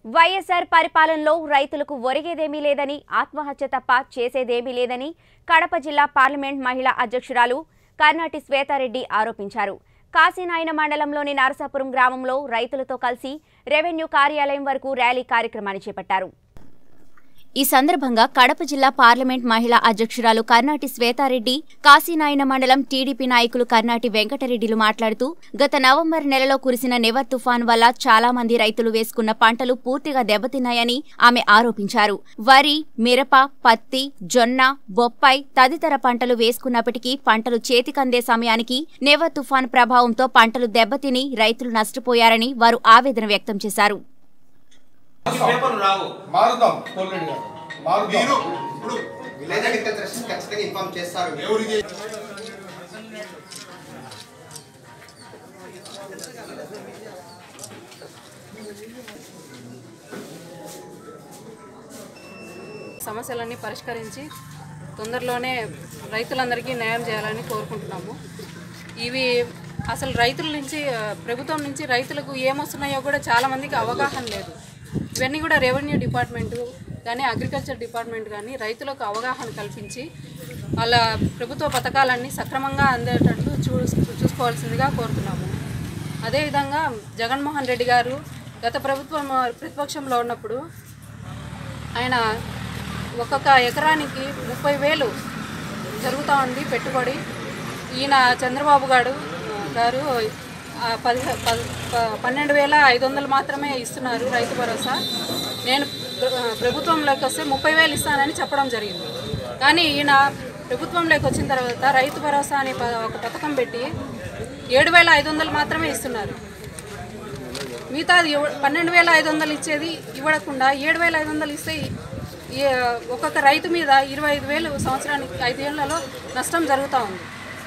వైఎస్ఆర్ పరిపాలనలో రైతులకు ఒరిగేదేమీ లేదని ఆత్మహత్య తప్ప చేసేదేమీ లేదని కడప జిల్లా పార్లమెంట్ మహిళా అధ్యక్షురాలు కర్నాటి శ్వేతారెడ్డి ఆరోపించారు కాశీనాయన మండలంలోని నరసాపురం గ్రామంలో రైతులతో కలిసి రెవెన్యూ కార్యాలయం వరకు ర్యాలీ కార్యక్రమాన్ని చేపట్టారు ఈ సందర్భంగా కడప జిల్లా పార్లమెంట్ మహిళా అధ్యక్షురాలు కర్నాటి శ్వేతారెడ్డి కాశీనాయన మండలం టీడీపీ నాయకులు కర్నాటి వెంకటరెడ్డిలు మాట్లాడుతూ గత నవంబర్ నెలలో కురిసిన నివర్ తుఫాన్ వల్ల చాలా మంది రైతులు వేసుకున్న పంటలు పూర్తిగా దెబ్బతిన్నాయని ఆమె ఆరోపించారు వరి మిరప పత్తి జొన్న బొప్పాయి తదితర పంటలు వేసుకున్నప్పటికీ పంటలు చేతికందే సమయానికి నివర్ తుఫాన్ ప్రభావంతో పంటలు దెబ్బతిని రైతులు నష్టపోయారని వారు ఆవేదన వ్యక్తం చేశారు పేపర్లు రావు మారుదాం తోలరెడ్డి గారు మారుదాం మీరు ఇప్పుడు విలేజ్ అగ్రికల్చర్ ఖచ్చితంగా ఇన్ఫార్మ్ చేస్తారు ఎవరికి సమస్యలన్నీ పరిష్కరించి తొందరలోనే రైతులందరికీ న్యాయం చేయాలని కోరుకుంటున్నాము ఇవి అసలు రైతుల నుంచి ఆ, ప్రభుత్వం నుంచి రైతులకు ఏమొస్తున్నాయో కూడా చాలామందికి అవగాహన లేదు ఇవన్నీ కూడా రెవెన్యూ డిపార్ట్మెంటు కానీ అగ్రికల్చర్ డిపార్ట్మెంట్ కానీ రైతులకు అవగాహన కల్పించి వాళ్ళ ప్రభుత్వ పథకాలన్నీ సక్రమంగా అందేటట్లు చూ చూసుకోవాల్సిందిగా కోరుతున్నాము అదేవిధంగా జగన్మోహన్ రెడ్డి గారు గత ప్రభుత్వం ప్రతిపక్షంలో ఉన్నప్పుడు ఆయన ఒక్కొక్క ఎకరానికి ముప్పై వేలు జరుగుతూ ఉంది పెట్టుబడి ఈయన చంద్రబాబు గారు గారు ఆ, పది పది- ప- పన్నెండు వేల ఐదు వందలు మాత్రమే ఇస్తున్నారు రైతు భరోసా నేను ప్ర- ప్రభుత్వంలోకి వస్తే ముప్పై వేలు ఇస్తానని చెప్పడం జరిగింది కానీ ఈయన ప్రభుత్వంలోకి వచ్చిన తర్వాత రైతు భరోసా అనే ప- ఒక పథకం పెట్టి ఏడు వేల ఐదు వందలు మాత్రమే ఇస్తున్నారు మిగతాది ఇవ్వ- పన్నెండు వేల ఐదు వందలు ఇచ్చేది ఇవ్వకుండా ఏడు వేల ఐదు వందలు ఇస్తే ఈ ఒక్కొక్క రైతు మీద ఇరవై ఐదు వేలు సంవత్సరానికి ఐదేళ్లలో నష్టం జరుగుతూ ఉంది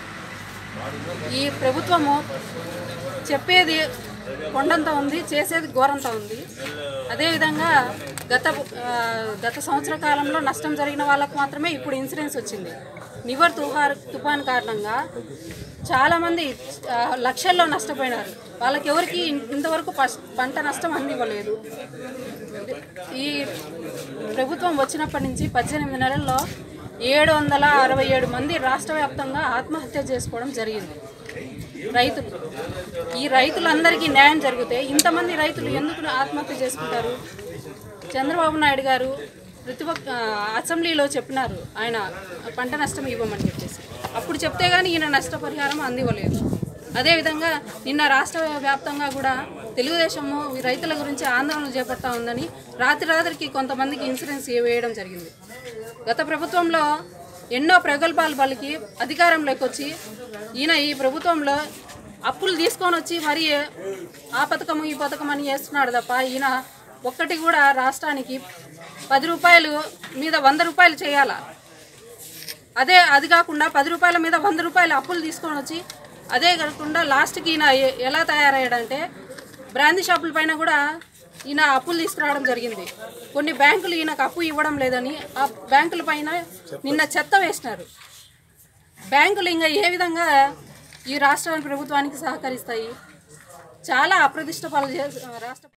ఈ ప్రభుత్వము చెప్పేది కొండంత ఉంది చేసేది ఘోరంత ఉంది అదేవిధంగా గత ఆ, గత సంవత్సర కాలంలో నష్టం జరిగిన వాళ్ళకు మాత్రమే ఇప్పుడు ఇన్సూరెన్స్ వచ్చింది నివర్ తుఫార్ తుఫాన్ కారణంగా చాలామంది ఆ, లక్షల్లో నష్టపోయినారు వాళ్ళకి ఎవరికి ఇంతవరకు పస్- పంట నష్టం అందివ్వలేదు ఈ ప్రభుత్వం వచ్చినప్పటి నుంచి పద్దెనిమిది నెలల్లో ఏడు వందల అరవై ఏడు మంది రాష్ట్ర వ్యాప్తంగా ఆత్మహత్య చేసుకోవడం జరిగింది రైతులు ఈ రైతులందరికీ న్యాయం జరిగితే ఇంతమంది రైతులు ఎందుకు ఆత్మహత్య చేసుకుంటారు చంద్రబాబు నాయుడు గారు ప్రతిపక్ష అసెంబ్లీలో చెప్పినారు ఆయన పంట నష్టం ఇవ్వమని చెప్పేసి అప్పుడు చెప్తే కానీ ఈయన నష్టపరిహారం అందివ్వలేదు అదేవిధంగా నిన్న రాష్ట్ర వ్యాప్తంగా కూడా తెలుగుదేశము ఈ రైతుల గురించి ఆందోళన చేపడతా ఉందని రాత్రి రాత్రికి కొంతమందికి ఇన్సూరెన్స్ వేయడం జరిగింది గత ప్రభుత్వంలో ఎన్నో ప్రగల్భాలు పలికి అధికారంలోకి వచ్చి ఈయన ఈ ప్రభుత్వంలో అప్పులు తీసుకొని వచ్చి మరి ఆ పథకము ఈ పథకం అని చేస్తున్నాడు తప్ప ఈయన ఒక్కటి కూడా రాష్ట్రానికి పది రూపాయలు మీద వంద రూపాయలు చేయాలా అదే అది కాకుండా పది రూపాయల మీద వంద రూపాయలు అప్పులు తీసుకొని వచ్చి అదే కాకుండా లాస్ట్కి ఈయన ఎ- ఎలా తయారయ్యాడంటే బ్రాందీ షాపుల పైన కూడా ఈయన అప్పులు తీసుకురావడం జరిగింది కొన్ని బ్యాంకులు ఈయనకు అప్పు ఇవ్వడం లేదని ఆ బ్యాంకుల పైన నిన్న చెత్త వేసినారు బ్యాంకులు ఇంకా ఏ విధంగా ఈ రాష్ట్ర ప్రభుత్వానికి సహకరిస్తాయి చాలా అప్రదిష్ట పాలు చేసి రాష్ట్ర